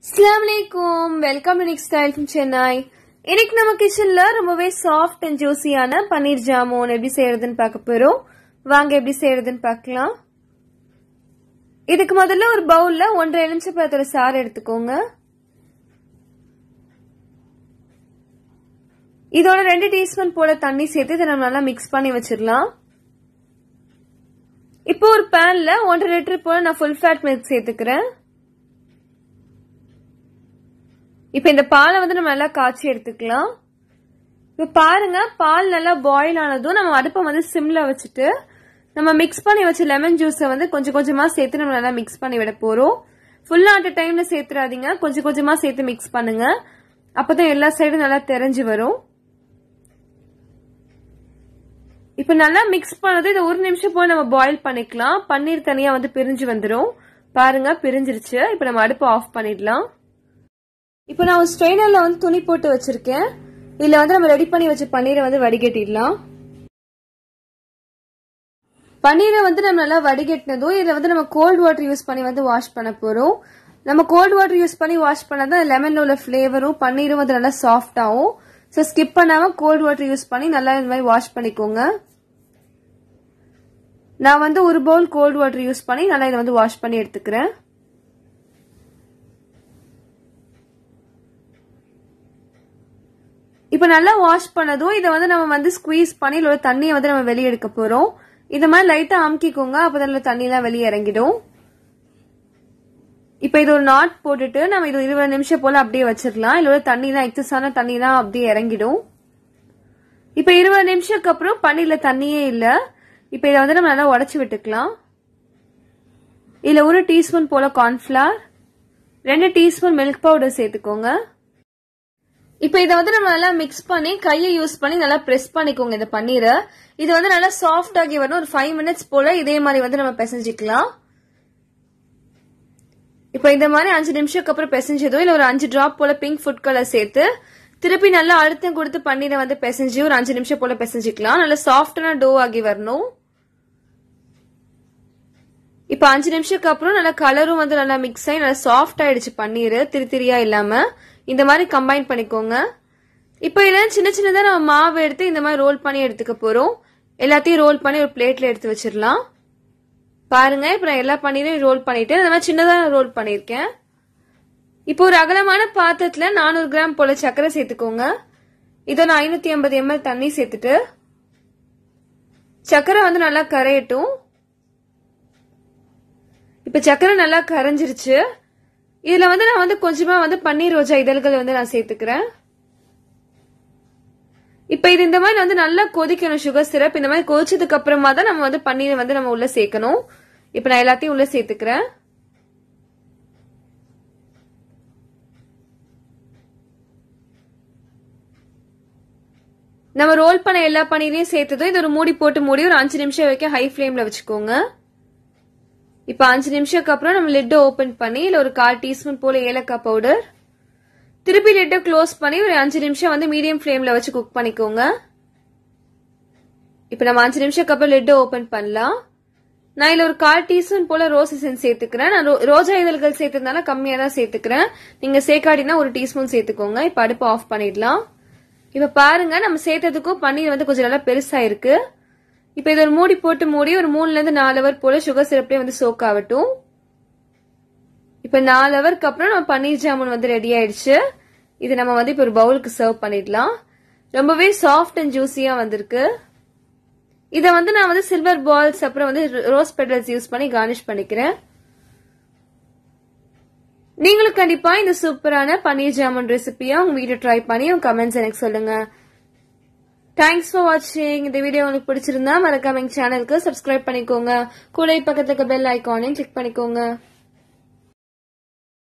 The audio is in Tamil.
அஸ்லாமலைக்கும் welcome to Nick style from Chennai இன்னைக்கு நம்ம கிச்சன்ல ரொம்பவே சாஃப்ட் அண்ட் ஜூசியான பன்னீர் ஜாமுன் எப்படி செய்யறதுன்னு பார்க்க போறோம் வாங்க எப்படி செய்யறதுன்னு பார்க்கலாம் இதுக்கு முதல்ல ஒரு பவுல்ல ஒன்றரை எலுமிச்சப்பழத்தோட சாறு எடுத்துக்கோங்க இதோட ரெண்டு டீஸ்பூன் போல தண்ணி சேர்த்து இதை நம்ம நல்லா மிக்ஸ் பண்ணி வச்சிடலாம் இப்போ ஒரு பேன்ல ஒன்றரை லிட்டர் போல நான் ஃபுல் ஃபேட் மில்க் சேர்த்துக்கிறேன் இப்போ இந்த பாலை வந்து நம்ம நல்லா காய்ச்சி எடுத்துக்கலாம் இப்போ பாருங்க பால் நல்லா பாயில் ஆனதும் நம்ம அடுப்பை வந்து சிம்ல வச்சுட்டு நம்ம மிக்ஸ் பண்ணி வச்ச லெமன் ஜூஸை வந்து கொஞ்சம் கொஞ்சமா சேர்த்து நம்ம நல்லா மிக்ஸ் பண்ணி விட போறோம் ஃபுல்லா அட் டைம்ல சேர்த்துறாதீங்க கொஞ்சம் கொஞ்சமா சேர்த்து மிக்ஸ் பண்ணுங்க அப்பதான் எல்லா சைடும் நல்லா தெரிஞ்சு வரும் இப்ப நல்லா மிக்ஸ் பண்ணது இது ஒரு நிமிஷம் போய் நம்ம பாயில் பண்ணிக்கலாம் பன்னீர் தனியா வந்து பிரிஞ்சு வந்துடும் பாருங்க பிரிஞ்சிருச்சு இப்ப நம்ம அடுப்பு ஆஃப் பண்ணிடலாம் இப்போ நான் ஒரு ஸ்ட்ரெயினர்ல வந்து துணி போட்டு வச்சிருக்கேன் இதுல வந்து நம்ம ரெடி பண்ணி வச்ச பன்னீரை வந்து வடிகட்டிடலாம் பன்னீரை வந்து நம்ம நல்லா வடிகட்டினதும் இதுல வந்து நம்ம கோல்ட் வாட்டர் யூஸ் பண்ணி வந்து வாஷ் பண்ண போறோம் நம்ம கோல்ட் வாட்டர் யூஸ் பண்ணி வாஷ் பண்ணாதான் லெமன்ல உள்ள ஃபிளேவரும் பன்னீரும் வந்து நல்லா சாஃப்ட் ஆகும் ஸோ ஸ்கிப் பண்ணாம கோல்ட் வாட்டர் யூஸ் பண்ணி நல்லா இந்த மாதிரி வாஷ் பண்ணிக்கோங்க நான் வந்து ஒரு பவுல் கோல்ட் வாட்டர் யூஸ் பண்ணி நல்லா இதை வந்து வாஷ் பண்ணி எடுத்துக்கிறேன் இப்போ நல்லா வாஷ் பண்ணதும் இதை வந்து நம்ம வந்து ஸ்குவீஸ் பண்ணி இதோட தண்ணியை வந்து நம்ம வெளியே எடுக்க போறோம் இந்த மாதிரி லைட்டா அமுக்கிக்கோங்க அப்பதான் தண்ணியெல்லாம் வெளியே இறங்கிடும் இப்போ இது ஒரு நாட் போட்டுட்டு நம்ம இது இருபது நிமிஷம் போல அப்படியே வச்சிடலாம் இதோட தண்ணிலாம் எக்ஸஸான தண்ணிலாம் அப்படியே இறங்கிடும் இப்போ இருபது நிமிஷத்துக்கு அப்புறம் பன்னீர்ல தண்ணியே இல்லை இப்போ இதை வந்து நம்ம நல்லா உடச்சி விட்டுக்கலாம் இதுல ஒரு டீஸ்பூன் போல கார்ன்ஃபிளவர் ரெண்டு டீஸ்பூன் மில்க் பவுடர் சேர்த்துக்கோங்க இப்போ இதை வந்து நம்ம நல்லா மிக்ஸ் பண்ணி கையை யூஸ் பண்ணி நல்லா ப்ரெஸ் பண்ணிக்கோங்க இந்த பன்னீரை இது வந்து நல்லா சாஃப்ட் ஆகி வரணும் ஒரு ஃபைவ் மினிட்ஸ் போல இதே மாதிரி வந்து நம்ம பிசைஞ்சிக்கலாம் இப்போ இந்த மாதிரி அஞ்சு நிமிஷத்துக்கு அப்புறம் பிசைஞ்சதும் இல்லை ஒரு அஞ்சு டிராப் போல பிங்க் ஃபுட் கலர் சேர்த்து திருப்பி நல்லா அழுத்தம் கொடுத்து பன்னீரை வந்து பிசைஞ்சு ஒரு அஞ்சு நிமிஷம் போல பிசைஞ்சிக்கலாம் நல்லா சாஃப்டான டோ ஆகி வரணும் இப்போ அஞ்சு நிமிஷத்துக்கு அப்புறம் நல்லா கலரும் வந்து நல்லா மிக்ஸ் ஆகி நல்லா சாஃப்ட் ஆயிடுச்சு பன்னீர் திரி திரியா இல்லாம இந்த மாதிரி கம்பைன் பண்ணிக்கோங்க இப்போ இதில் சின்ன சின்னதாக நம்ம மாவு எடுத்து இந்த மாதிரி ரோல் பண்ணி எடுத்துக்க போறோம் எல்லாத்தையும் ரோல் பண்ணி ஒரு பிளேட்ல எடுத்து வச்சிடலாம் பாருங்க இப்போ நான் எல்லா பன்னீரையும் ரோல் பண்ணிட்டு இந்த மாதிரி சின்னதாக ரோல் பண்ணியிருக்கேன் இப்போ ஒரு அகலமான பாத்திரத்துல நானூறு கிராம் போல சர்க்கரை சேர்த்துக்கோங்க இதை நான் ஐநூத்தி ஐம்பது எம்எல் தண்ணி சேர்த்துட்டு சர்க்கரை வந்து நல்லா கரையட்டும் இப்ப சர்க்கரை நல்லா கரைஞ்சிருச்சு இதுல வந்து நான் வந்து கொஞ்சமா வந்து பன்னீர் ரோஜா இதழ்கள் வந்து நான் சேர்த்துக்கிறேன் இப்ப இது இந்த மாதிரி வந்து நல்லா கொதிக்கணும் சுகர் சிரப் இந்த மாதிரி கொதிச்சதுக்கு அப்புறமா தான் நம்ம வந்து பன்னீரை வந்து நம்ம உள்ள சேர்க்கணும் இப்ப நான் எல்லாத்தையும் உள்ள சேர்த்துக்கிறேன் நம்ம ரோல் பண்ண எல்லா பன்னீரையும் சேர்த்ததும் இது ஒரு மூடி போட்டு மூடி ஒரு அஞ்சு நிமிஷம் வரைக்கும் ஹை ஃபிளேம்ல வச்சுக்கோங்க இப்ப அஞ்சு நிமிஷத்துக்கு அப்புறம் நம்ம லிட்டை ஓபன் பண்ணி இல்ல ஒரு கால் டீஸ்பூன் போல ஏலக்காய் பவுடர் திருப்பி லிட்டை க்ளோஸ் பண்ணி ஒரு அஞ்சு நிமிஷம் வந்து மீடியம் ஃபிளேம்ல வச்சு குக் பண்ணிக்கோங்க இப்ப நம்ம அஞ்சு நிமிஷத்துக்கு அப்புறம் லிட்டை ஓபன் பண்ணலாம் நான் இதுல ஒரு கால் டீஸ்பூன் போல ரோஸ் எசன்ஸ் சேர்த்துக்கிறேன் நான் ரோஜா இதழ்கள் சேர்த்ததுனால கம்மியா தான் சேர்த்துக்கிறேன் நீங்க சேர்க்காடினா ஒரு டீஸ்பூன் சேர்த்துக்கோங்க இப்ப அடுப்பு ஆஃப் பண்ணிடலாம் இப்ப பாருங்க நம்ம சேர்த்ததுக்கும் பன்னீர் வந்து கொஞ்சம் நல்லா பெருசா இருக்கு இப்போ இது ஒரு மூடி போட்டு மூடி ஒரு மூணுல இருந்து நாலு ஹவர் போல சுகர் சிரப்லேயே வந்து சோக் ஆகட்டும் இப்போ நாலு ஹவருக்கு அப்புறம் நம்ம பன்னீர் ஜாமுன் வந்து ரெடி ஆயிடுச்சு இது நம்ம வந்து இப்போ ஒரு பவுலுக்கு சர்வ் பண்ணிடலாம் ரொம்பவே சாஃப்ட் அண்ட் ஜூஸியா வந்திருக்கு இதை வந்து நான் வந்து சில்வர் பால்ஸ் அப்புறம் வந்து ரோஸ் பெடல்ஸ் யூஸ் பண்ணி கார்னிஷ் பண்ணிக்கிறேன் நீங்களும் கண்டிப்பா இந்த சூப்பரான பன்னீர் ஜாமுன் ரெசிபியா உங்க வீடியோ ட்ரை பண்ணி உங்க கமெண்ட்ஸ் எனக்கு சொல்லுங்க தேங்க்ஸ் ஃபார் வாட்சிங் இந்த வீடியோ உங்களுக்கு பிடிச்சிருந்தா மறக்காம எங்க சேனலுக்கு சப்ஸ்கிரைப் பண்ணிக்கோங்க கூட பக்கத்துக்கு பெல் ஐக்கானையும் கிளிக் பண்ணிக்கோங்க